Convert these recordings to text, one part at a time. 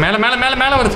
மேலே மேலே மேலே மேலே வருது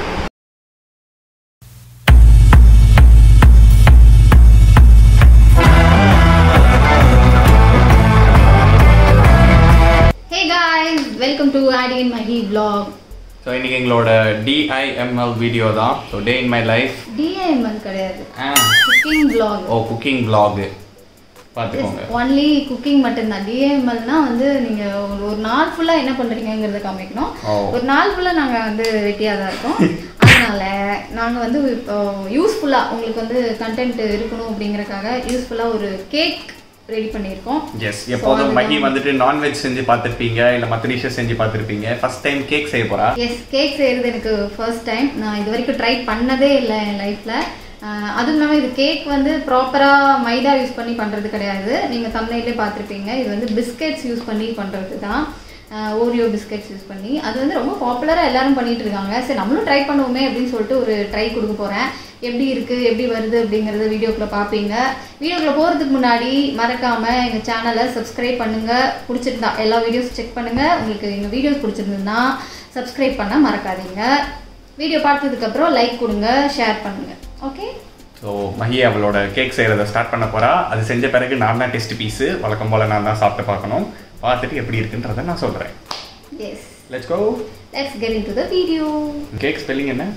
ஹே காய்ஸ் வெல்கம் டு ஆடி இன் மை ஹீ vlog ஸோ இன்னைக்கு எங்களோட டிஐஎம்எல் வீடியோ தான் so day in my life DIML கிடையாது குக்கிங் vlog ஓ குக்கிங் vlog பார்த்துக்கோங்க ஒன்லி குக்கிங் மட்டும்தான் டிஐஎம்எல்னா வந்து நீங்க ஒரு ஒரு நாள் ஃபுல்லா என்ன பண்றீங்கங்கிறத காமிக்கணும் ஓ. ஒரு நாள் ஃபுல்லா நாங்க வந்து வெட்டியா தான் இருக்கோம் அதனால நாங்க வந்து இப்போ யூஸ்ஃபுல்லா உங்களுக்கு வந்து கண்டென்ட் இருக்கணும் அப்படிங்கறக்காக யூஸ்ஃபுல்லா ஒரு கேக் ரெடி பண்ணியிருக்கோம் எஸ் எப்போதும் மகி வந்துட்டு நான்வெஜ் செஞ்சு பார்த்துருப்பீங்க இல்லை மற்ற டிஷ்ஷஸ் செஞ்சு பார்த்துருப்பீங்க ஃபர்ஸ்ட் டைம் கேக் செய்ய போறா எஸ் கேக் செய்கிறது எனக்கு ஃபர்ஸ்ட் டைம் நான் இது வரைக்கும் ட்ரை பண்ணதே இல்லை என் லைஃப்பில் அதுவும் இல்லாமல் இது கேக் வந்து ப்ராப்பராக மைதா யூஸ் பண்ணி பண்ணுறது கிடையாது நீங்கள் தமிழ்லேயே பார்த்துருப்பீங்க இது வந்து பிஸ்கெட்ஸ் யூஸ் பண்ணி பண்ணுறது தான் ஓரியோ பிஸ்கெட்ஸ் யூஸ் பண்ணி அது வந்து ரொம்ப பாப்புலராக எல்லாரும் பண்ணிட்டு இருக்காங்க சரி நம்மளும் ட்ரை பண்ணுவோமே அப்படின்னு சொல்லிட்டு ஒரு ட்ரை கொடுக்க போகிறேன் எப்படி இருக்குது எப்படி வருது அப்படிங்கிறத வீடியோக்குள்ளே பார்ப்பீங்க வீடியோக்குள்ளே போகிறதுக்கு முன்னாடி மறக்காமல் எங்கள் சேனலை சப்ஸ்கிரைப் பண்ணுங்கள் பிடிச்சிருந்தா எல்லா வீடியோஸ் செக் பண்ணுங்கள் உங்களுக்கு எங்கள் வீடியோஸ் பிடிச்சிருந்ததுன்னா சப்ஸ்கிரைப் பண்ண மறக்காதீங்க வீடியோ பார்த்ததுக்கப்புறம் லைக் கொடுங்க ஷேர் பண்ணுங்க ஓகே ஸோ மகி அவளோட கேக் செய்கிறத ஸ்டார்ட் பண்ண போறா அது செஞ்ச பிறகு நான் தான் டெஸ்ட் பீஸு வழக்கம் போல் நான் தான் சாப்பிட்டு பார்க்கணும் பார்த்துட்டு எப்படி இருக்குன்றதை நான் சொல்கிறேன் yes let's go let's get into the video cake spelling என்ன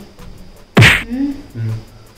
ம்.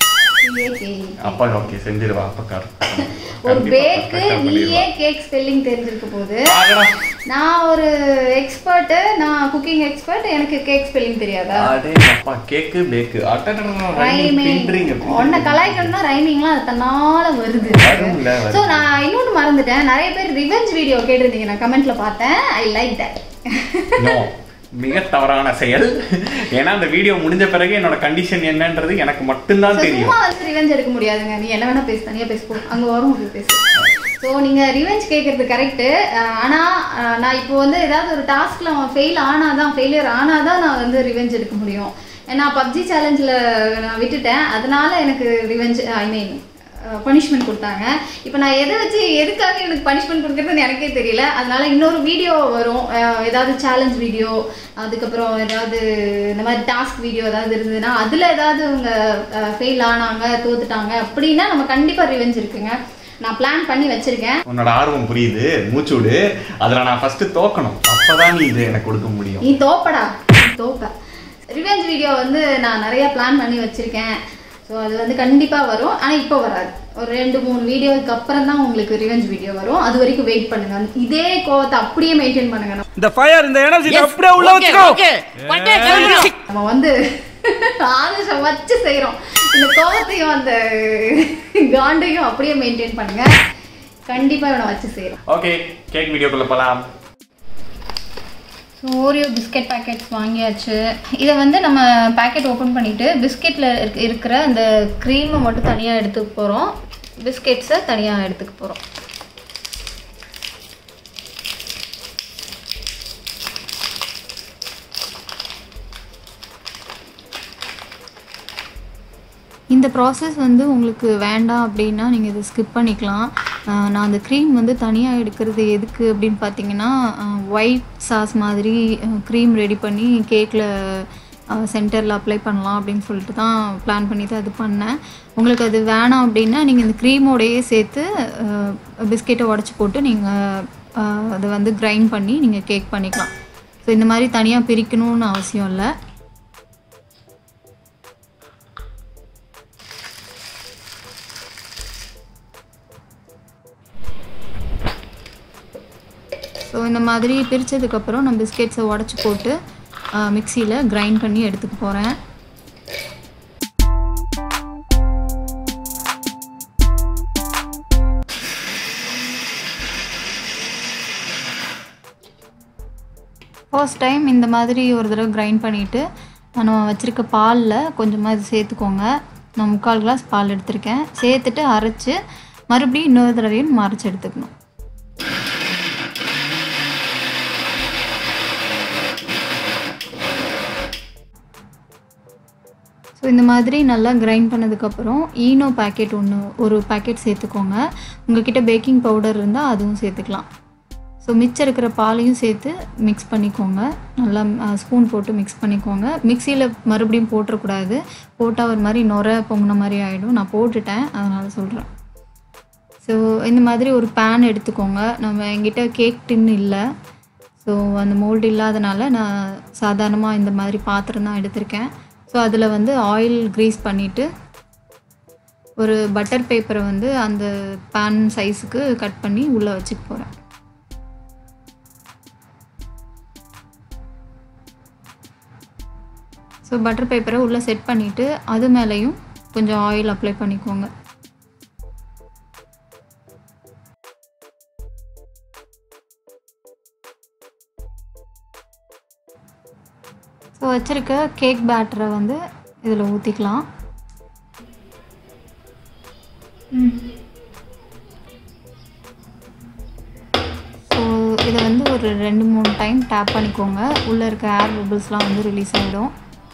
அப்பா ஓகே செஞ்சிருவா அப்பா கார் ஒரு பேக்கு நீயே கேக் ஸ்பெல்லிங் தெரிஞ்சிருக்க போது நான் ஒரு எக்ஸ்பர்ட்டு நான் குக்கிங் எக்ஸ்பர்ட் எனக்கு கேக் ஸ்பெல்லிங் தெரியாதா அடே அப்பா கேக்கு பேக்கு ரைமிங் உன்னை கலாய்க்கணும்னா ரைமிங்லாம் அது தன்னால வருது வரும்ல, வரும். ஸோ நான் இன்னொன்று மறந்துட்டேன் நிறைய பேர் ரிவெஞ்ச் வீடியோ கேட்டிருந்தீங்க நான் கமெண்ட்ல பார்த்தேன் ஐ லைக் தட் நோ மிக தவறான செயல் ஏன்னா அந்த வீடியோ முடிஞ்ச பிறகு என்னோட கண்டிஷன் என்னன்றது எனக்கு மட்டும்தான் தெரியும் சும்மா வந்து ரிவெஞ்ச் எடுக்க முடியாதுங்க நீ என்ன வேணா பேசு தனியா பேசு போ அங்க வரும் அப்படி பேசு ஸோ நீங்க ரிவெஞ்ச் கேட்கறது கரெக்டு ஆனா அஹ், நான் இப்போ வந்து ஏதாவது ஒரு டாஸ்க்ல அவன் ஃபெயில் ஆனாதான் ஃபெயிலியர் ஆனாதான் நான் வந்து ரிவெஞ்ச் எடுக்க முடியும் ஏன்னா பப்ஜி சேலஞ்சில் நான் விட்டுட்டேன் அதனால எனக்கு ரிவெஞ்ச் ஐ மீன் பனிஷ்மெண்ட் கொடுத்தாங்க இப்போ நான் எதை வச்சு எதுக்காக எனக்கு பனிஷ்மெண்ட் கொடுக்குறதுன்னு எனக்கே தெரியல அதனால இன்னொரு வீடியோ வரும் அஹ், ஏதாவது சேலஞ்ச் வீடியோ அதுக்கப்புறம் ஏதாவது இந்த மாதிரி டாஸ்க் வீடியோ ஏதாவது இருந்ததுன்னா அதில் ஏதாவது அவங்க ஃபெயில் ஆனாங்க தோத்துட்டாங்க அப்படின்னா நம்ம கண்டிப்பாக ரிவெஞ்ச் இருக்குங்க நான் பிளான் பண்ணி வச்சிருக்கேன் உன்னோட ஆர்வம் புரியுது மூச்சு விடு அதில் நான் ஃபர்ஸ்ட் தோக்கணும் அப்பதான் நீ இது எனக்கு கொடுக்க முடியும் நீ தோப்படா நீ தோப்ப ரிவெஞ்ச் வீடியோ வந்து நான் நிறைய பிளான் பண்ணி வச்சிருக்கேன் ஸோ அது வந்து கண்டிப்பாக வரும் ஆனால் இப்போ வராது ஒரு ரெண்டு மூணு வீடியோவுக்கு அப்புறம் தான் உங்களுக்கு ரிவெஞ்ச் வீடியோ வரும் அது வரைக்கும் வெயிட் பண்ணுங்க இதே கோவத்தை அப்படியே மெயின்டைன் பண்ணுங்க நம்ம- இந்த ஃபயர் இந்த எனர்ஜி அப்படியே உள்ள வச்சுக்கோ நம்ம வந்து ஆதர்ஷம் வச்சு செய்கிறோம் இந்த கோவத்தையும் அந்த காண்டையும் அப்படியே மெயின்டைன் பண்ணுங்க கண்டிப்பாக இவனை வச்சு செய்கிறோம் ஓகே கேக் வீடியோக்குள்ள போலாம் ஸோ ஓரியோ பிஸ்கெட் பேக்கெட்ஸ் வாங்கியாச்சு இதை வந்து நம்ம பேக்கெட் ஓப்பன் பண்ணிவிட்டு பிஸ்கெட்டில் இருக்கிற அந்த க்ரீமை மட்டும் தனியாக எடுத்துக்க போகிறோம் பிஸ்கெட்ஸை தனியாக எடுத்துக்க போகிறோம் இந்த ப்ராசஸ் வந்து உங்களுக்கு வேண்டாம் அப்படின்னா நீங்கள் இதை ஸ்கிப் பண்ணிக்கலாம் ஆஹ் நான் அந்த க்ரீம் வந்து தனியாக எடுக்கிறது எதுக்கு அப்படின்னு பார்த்தீங்கன்னா ஒயிட் சாஸ் மாதிரி க்ரீம் ரெடி பண்ணி கேக்கில் சென்டரில் அப்ளை பண்ணலாம் அப்படின்னு சொல்லிட்டு தான் பிளான் பண்ணி தான் இது பண்ணேன் உங்களுக்கு அது வேணாம் அப்படின்னா நீங்கள் இந்த க்ரீமோடையே சேர்த்து பிஸ்கெட்டை உடச்சி போட்டு நீங்கள் அதை வந்து கிரைண்ட் பண்ணி நீங்கள் கேக் பண்ணிக்கலாம் ஸோ இந்த மாதிரி தனியாக பிரிக்கணும்னு அவசியம் இல்லை ஸோ இந்த மாதிரி பிரித்ததுக்கப்புறம் நான் பிஸ்கெட்ஸை உடச்சி போட்டு மிக்சியில் கிரைண்ட் பண்ணி எடுத்துக்க போகிறேன் ஃபர்ஸ்ட் டைம் இந்த மாதிரி ஒரு தடவை கிரைண்ட் பண்ணிவிட்டு நம்ம வச்சுருக்க பாலில் கொஞ்சமாக இது சேர்த்துக்கோங்க நான் முக்கால் கிளாஸ் பால் எடுத்திருக்கேன் சேர்த்துட்டு அரைச்சி மறுபடியும் இன்னொரு தடவையும் நம்ம அரைச்சி எடுத்துக்கணும் ஸோ இந்த மாதிரி நல்லா கிரைண்ட் பண்ணதுக்கப்புறம் ஈனோ பேக்கெட் ஒன்று ஒரு பேக்கெட் சேர்த்துக்கோங்க உங்ககிட்ட பேக்கிங் பவுடர் இருந்தால் அதுவும் சேர்த்துக்கலாம் ஸோ மிச்சம் இருக்கிற பாலையும் சேர்த்து மிக்ஸ் பண்ணிக்கோங்க நல்லா ஸ்பூன் போட்டு மிக்ஸ் பண்ணிக்கோங்க மிக்சியில் மறுபடியும் போட்டுறக்கூடாது போட்டால் ஒரு மாதிரி நுர பொங்கின மாதிரி ஆகிடும் நான் போட்டுட்டேன் அதனால் சொல்கிறேன் ஸோ இந்த மாதிரி ஒரு பேன் எடுத்துக்கோங்க நம்ம என்கிட்ட கேக் டின் இல்லை ஸோ அந்த மோல்டு இல்லாதனால நான் சாதாரணமாக இந்த மாதிரி பாத்திரம் தான் எடுத்திருக்கேன் ஸோ அதில் வந்து ஆயில் க்ரீஸ் பண்ணிவிட்டு ஒரு பட்டர் பேப்பரை வந்து அந்த பேன் சைஸுக்கு கட் பண்ணி உள்ளே வச்சுக்க போகிறேன் ஸோ பட்டர் பேப்பரை உள்ளே செட் பண்ணிவிட்டு அது மேலேயும் கொஞ்சம் ஆயில் அப்ளை பண்ணிக்கோங்க ஸோ வச்சுருக்க கேக் பேட்டரை வந்து இதில் ஊற்றிக்கலாம் ஸோ இதை வந்து ஒரு ரெண்டு மூணு டைம் டேப் பண்ணிக்கோங்க உள்ளே இருக்க ஏர் பபிள்ஸ்லாம் வந்து ரிலீஸ் ஆகிடும்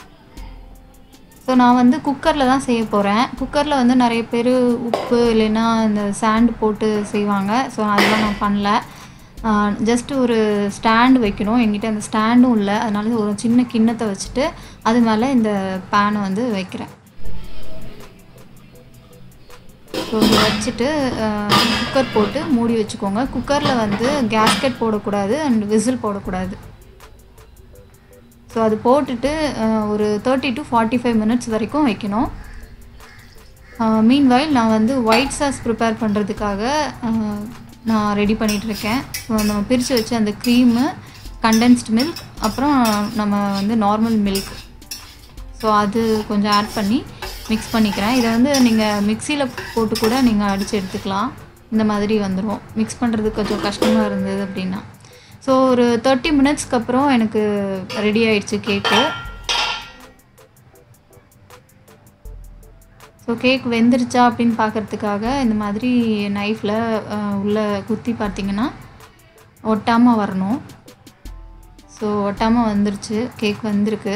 ஸோ நான் வந்து குக்கரில் தான் செய்ய போகிறேன் குக்கரில் வந்து நிறைய பேர் உப்பு இல்லைன்னா இந்த சாண்டு போட்டு செய்வாங்க ஸோ அதெல்லாம் நான் பண்ணல ஜஸ்ட் ஒரு ஸ்டாண்டு வைக்கணும் என்கிட்ட அந்த ஸ்டாண்டும் இல்லை அதனால ஒரு சின்ன கிண்ணத்தை வச்சுட்டு அது மேலே இந்த பேனை வந்து வைக்கிறேன் ஸோ இதை வச்சுட்டு குக்கர் போட்டு மூடி வச்சுக்கோங்க குக்கரில் வந்து கேஸ்கெட் போடக்கூடாது அண்ட் விசில் போடக்கூடாது ஸோ அது போட்டுட்டு அஹ், ஒரு thirty to forty five minutes வரைக்கும் வைக்கணும் மீன்வைல் நான் வந்து ஒயிட் சாஸ் ப்ரிப்பேர் பண்ணுறதுக்காக நான் ரெடி பண்ணிகிட்ருக்கேன் ஸோ நம்ம பிரித்து வச்ச அந்த க்ரீமு கண்டென்ஸ்டு மில்க் அப்புறம் நம்ம வந்து நார்மல் மில்க் ஸோ அது கொஞ்சம் ஆட் பண்ணி மிக்ஸ் பண்ணிக்கிறேன் இதை வந்து நீங்கள் மிக்சியில் போட்டு கூட நீங்கள் அடித்து எடுத்துக்கலாம் இந்த மாதிரி வந்துடும் மிக்ஸ் பண்ணுறதுக்கு கொஞ்சம் கஷ்டமாக இருந்தது அப்படின்னா ஸோ ஒரு தேர்ட்டி மினிட்ஸ்க்கு அப்புறம் எனக்கு ரெடி ஆயிடுச்சு கேக்கு ஸோ கேக் வெந்துருச்சா அப்படின்னு பார்க்கறதுக்காக இந்த மாதிரி நைஃப்பில் உள்ளே குத்தி பார்த்தீங்கன்னா ஒட்டாமல் வரணும் ஸோ ஒட்டாமல் வந்துருச்சு கேக் வந்திருக்கு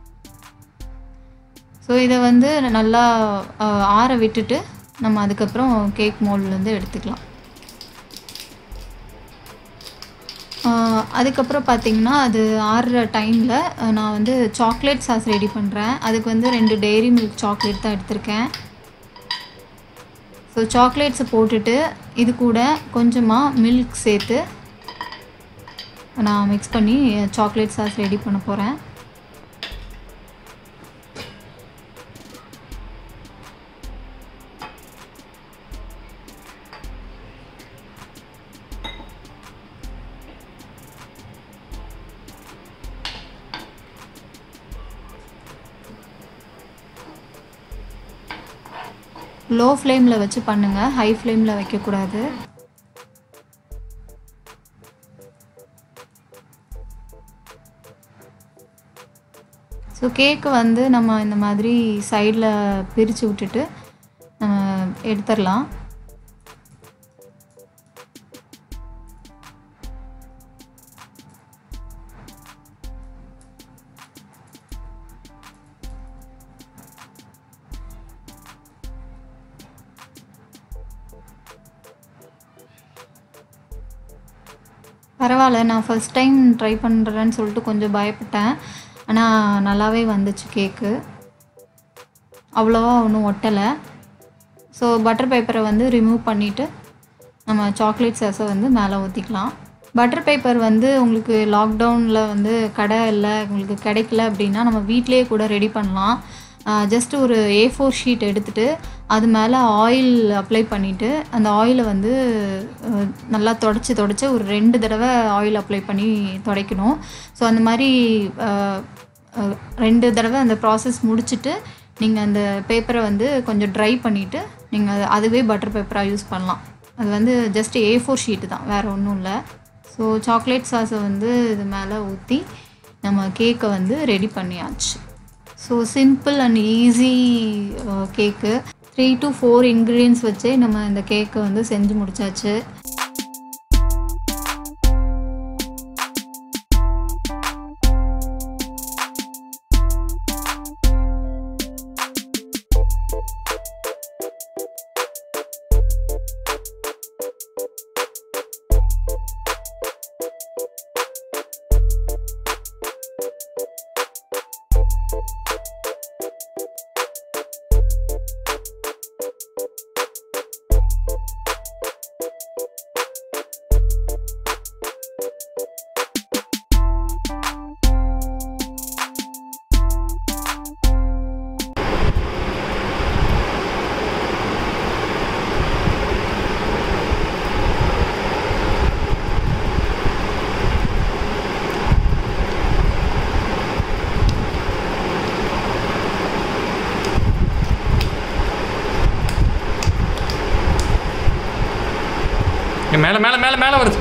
ஸோ இதை வந்து நல்லா அஹ், ஆற விட்டுட்டு நம்ம அதுக்கப்புறம் கேக் மோல்ட்லேருந்து எடுத்துக்கலாம் ஆஹ் அதுக்கப்புறம் பார்த்தீங்கன்னா அது ஆறுற டைமில் நான் வந்து சாக்லேட் சாஸ் ரெடி பண்ணுறேன் அதுக்கு வந்து ரெண்டு டெய்ரி மில்க் சாக்லேட் தான் எடுத்திருக்கேன் ஸோ சாக்லேட்ஸை போட்டுட்டு இது கூட கொஞ்சமாக மில்க் சேர்த்து நான் மிக்ஸ் பண்ணி சாக்லேட் சாஸ் ரெடி பண்ண போகிறேன் லோ ஃப்ளேமில் வச்சு பண்ணுங்கள் ஹை ஃப்ளேமில் வைக்கக்கூடாது ஸோ கேக்கு வந்து நம்ம இந்த மாதிரி சைடில் பிரித்து விட்டுட்டு நம்ம எடுத்துடலாம் பரவாயில்ல நான் ஃபஸ்ட் டைம் ட்ரை பண்ணுறேன்னு சொல்லிட்டு கொஞ்சம் பயப்பட்டேன் ஆனால் நல்லாவே வந்துச்சு கேக்கு அவ்வளோவா ஒன்றும் ஒட்டலை ஸோ பட்டர் பேப்பரை வந்து ரிமூவ் பண்ணிவிட்டு நம்ம சாக்லேட் சாஸை வந்து மேலே ஊற்றிக்கலாம் பட்டர் பேப்பர் வந்து உங்களுக்கு லாக்டவுனில் வந்து கடை இல்லை உங்களுக்கு கிடைக்கல அப்படின்னா நம்ம வீட்டிலேயே கூட ரெடி பண்ணலாம் ஜஸ்ட் ஒரு ஏ ஃபோர் ஷீட் எடுத்துட்டு அது மேலே ஆயில் அப்ளை பண்ணிவிட்டு அந்த ஆயிலை வந்து அஹ், நல்லா தொடச்சி தொடச்சி ஒரு ரெண்டு தடவை ஆயில் அப்ளை பண்ணி துடைக்கணும் ஸோ அந்த மாதிரி அஹ், அஹ், ரெண்டு தடவை அந்த ப்ராசஸ் முடிச்சுட்டு நீங்கள் அந்த பேப்பரை வந்து கொஞ்சம் ட்ரை பண்ணிவிட்டு நீங்கள் அதுவே பட்டர் பேப்பராக யூஸ் பண்ணலாம் அது வந்து ஜஸ்ட் ஏ ஃபோர் ஷீட்டு தான் வேறு ஒன்றும் இல்லை ஸோ சாக்லேட் சாஸை வந்து இது மேலே ஊற்றி நம்ம கேக்கை வந்து ரெடி பண்ணியாச்சு so simple and easy cake three to four ingredients வச்சே நம்ம இந்த கேக்கை வந்து செஞ்சு முடிச்சாச்சு மேலே மேலே மேலே மேலே வருது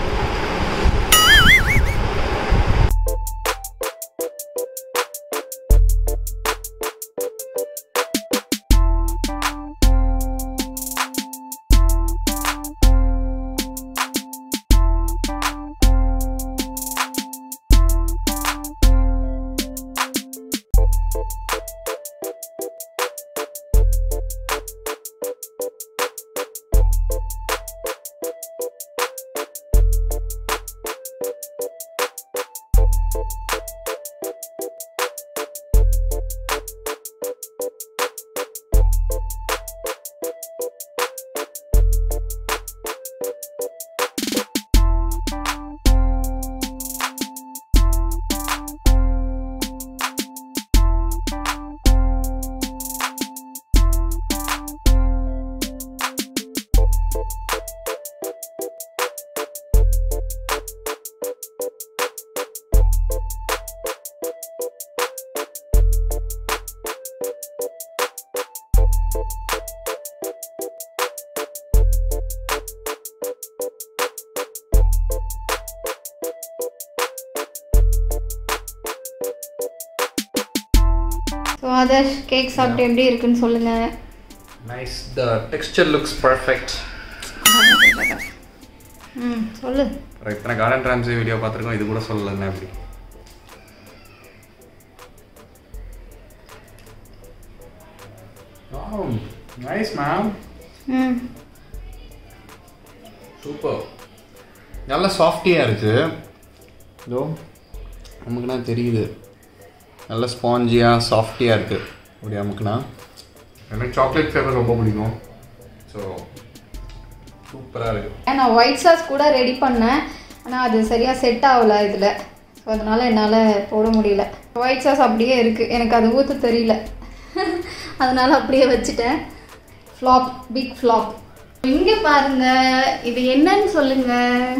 ஸோ ஆதர்ஷ் கேக் சாப்பிட்டு எப்படி இருக்குன்னு சொல்லுங்க nice the texture looks perfect ம் சொல்லு இத்தனை கார்டன் ட்ராம்ஸே வீடியோ பார்த்துருக்கோம் இது கூட சொல்லலைங்க அப்படி நைஸ் மேம் ம் சூப்பர் நல்ல சாஃப்டியாக இருக்குது இதோ நமக்குனா தெரியுது நல்ல ஸ்பாஞ்சியாக சாஃப்டியாக இருக்குது அப்படி நமக்குனா எனக்கு சாக்லேட் ஃப்ளேவர் ரொம்ப பிடிக்கும் ஸோ சூப்பராக இருக்குது நான் ஒயிட் சாஸ் கூட ரெடி பண்ணேன் ஆனால் அது சரியாக செட் ஆகல இதில் ஸோ அதனால் என்னால் போட முடியல ஒயிட் சாஸ் அப்படியே இருக்குது எனக்கு அது ஊற்ற தெரியல அதனால் அப்படியே வச்சுட்டேன் ஃப்ளாப் பிக் ஃப்ளாப் இங்கே பாருங்க இது என்னன்னு சொல்லுங்க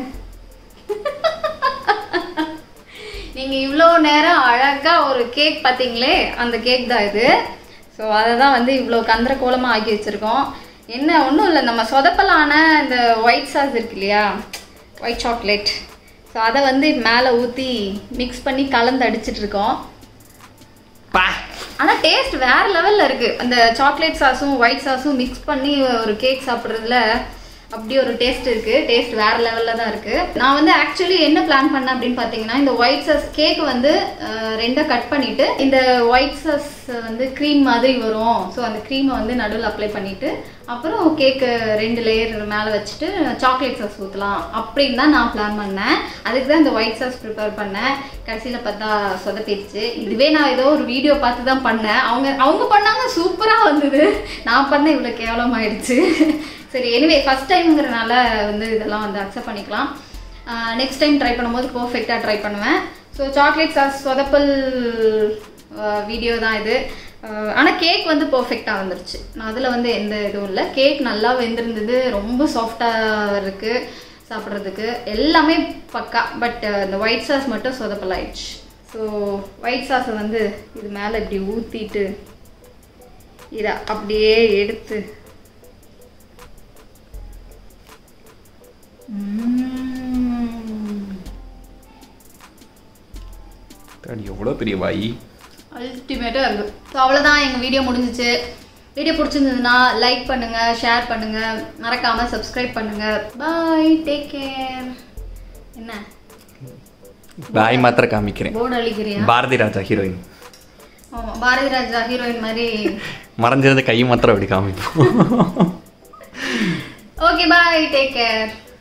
நீங்கள் இவ்வளோ நேரம் அழகாக ஒரு கேக் பார்த்தீங்களே அந்த கேக் தான் இது ஸோ அதை தான் வந்து இவ்வளோ கந்திர கோலமாக ஆக்கி வச்சுருக்கோம் என்ன ஒன்றும் இல்லை நம்ம சொதப்பலான இந்த ஒயிட் சாஸ் இருக்கு இல்லையா ஒயிட் சாக்லேட் ஸோ அதை வந்து மேலே ஊற்றி மிக்ஸ் பண்ணி கலந்து அடிச்சிட்டு இருக்கோம் ஆனால் டேஸ்ட் வேற லெவலில் இருக்குது அந்த சாக்லேட் சாஸும் ஒயிட் சாஸும் மிக்ஸ் பண்ணி ஒரு கேக் சாப்பிட்றதுல அப்படி ஒரு டேஸ்ட் இருக்கு டேஸ்ட் வேற லெவலில் தான் இருக்கு நான் வந்து ஆக்சுவலி என்ன பிளான் பண்ணேன் அப்படின்னு பார்த்தீங்கன்னா இந்த ஒயிட் சாஸ் கேக் வந்து அஹ், ரெண்டா கட் பண்ணிட்டு இந்த ஒயிட் சாஸ் வந்து க்ரீம் மாதிரி வரும் ஸோ அந்த க்ரீமை வந்து நடுவில் அப்ளை பண்ணிட்டு அப்புறம் கேக்கு ரெண்டு லேயர் மேலே வச்சுட்டு சாக்லேட் சாஸ் ஊற்றலாம் அப்படின்னு தான் நான் பிளான் பண்ணேன் அதுக்கு தான் இந்த ஒயிட் சாஸ் ப்ரிப்பேர் பண்ணேன் கடைசியில் பார்த்தா சொதப்பிடுச்சு இதுவே நான் ஏதோ ஒரு வீடியோ பார்த்து தான் பண்ணேன் அவங்க அவங்க பண்ணாங்க சூப்பராக வந்தது நான் பண்ண இவ்வளோ கேவலமாயிடுச்சு சரி எனிவே ஃபஸ்ட் டைம்ங்கிறனால வந்து இதெல்லாம் வந்து அக்செப்ட் பண்ணிக்கலாம் நெக்ஸ்ட் டைம் ட்ரை பண்ணும்போது பர்ஃபெக்டாக ட்ரை பண்ணுவேன் ஸோ சாக்லேட் சாஸ் சொதப்பல் வீடியோ தான் இது ஆனால் கேக் வந்து பர்ஃபெக்டாக வந்துருச்சு நான் அதில் வந்து எந்த இதுவும் இல்லை கேக் நல்லா வெந்திருந்தது ரொம்ப சாஃப்டாக இருக்குது சாப்பிட்றதுக்கு எல்லாமே பக்கா பட் இந்த ஒயிட் சாஸ் மட்டும் சொதப்பல் ஆயிடுச்சு ஸோ ஒயிட் சாஸை வந்து இது மேலே இப்படி ஊற்றிட்டு இதை அப்படியே எடுத்து எவ்வளோ பெரிய வாய் அல்டிமேட்டாக இருக்குது ஸோ அவ்வளோதான் எங்கள் வீடியோ முடிஞ்சிச்சு வீடியோ பிடிச்சிருந்ததுன்னா லைக் பண்ணுங்கள் ஷேர் பண்ணுங்கள் மறக்காமல் சப்ஸ்கிரைப் பண்ணுங்கள் பாய் டேக் கேர் என்ன வாய் மாத்திர காமிக்கிறேன் போர்டு அழிக்கிறியா பாரதி ராஜா ஹீரோயின் ஆமாம் பாரதி ராஜா ஹீரோயின் மாதிரி மறைஞ்சிருந்த கை மாத்திரம் அப்படி காமிப்போம் ஓகே பாய் டேக் கேர்